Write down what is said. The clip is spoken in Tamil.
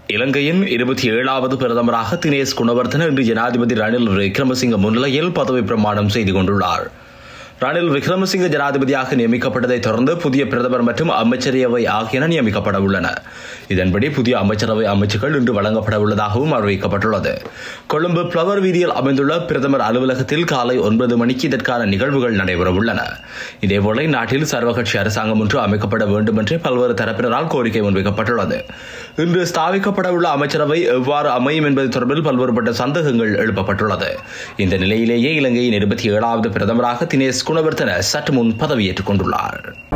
இலங்கையின் இருபத்தி ஏழாவது பிரதமராக தினேஷ் குணவர்தன இன்று ஜனாதிபதி ரணில் விக்ரமசிங்க முன்னிலையில் பதவி பிரமாணம் செய்து கொண்டுள்ளார் ரணில் விக்ரமசிங்க ஜனாதிபதியாக நியமிக்கப்பட்டதை தொடர்ந்து புதிய பிரதமர் மற்றும் அமைச்சரவை ஆகியன நியமிக்கப்பட உள்ளன இதன்படி புதிய அமைச்சரவை அமைச்சுகள் இன்று வழங்கப்பட உள்ளதாகவும் அறிவிக்கப்பட்டுள்ளது கொழும்பு பிளவர் வீதியில் அமைந்துள்ள பிரதமர் அலுவலகத்தில் காலை ஒன்பது மணிக்கு இதற்கான நிகழ்வுகள் நடைபெற உள்ளன இதேபோல நாட்டில் சர்வகட்சி அரசாங்கம் ஒன்று அமைக்கப்பட வேண்டும் என்று பல்வேறு தரப்பினரால் கோரிக்கை முன்வைக்கப்பட்டுள்ளது இன்று ஸ்தாபிக்கப்பட உள்ள அமைச்சரவை எவ்வாறு அமையும் என்பது தொடர்பில் பல்வேறுபட்ட சந்தேகங்கள் எழுப்பப்பட்டுள்ளது இந்த நிலையிலேயே இலங்கையின் இருபத்தி ஏழாவது பிரதமராக தினேஷ் குணவர்த்தன சற்று முன் பதவியேற்றுக் கொண்டுள்ளார்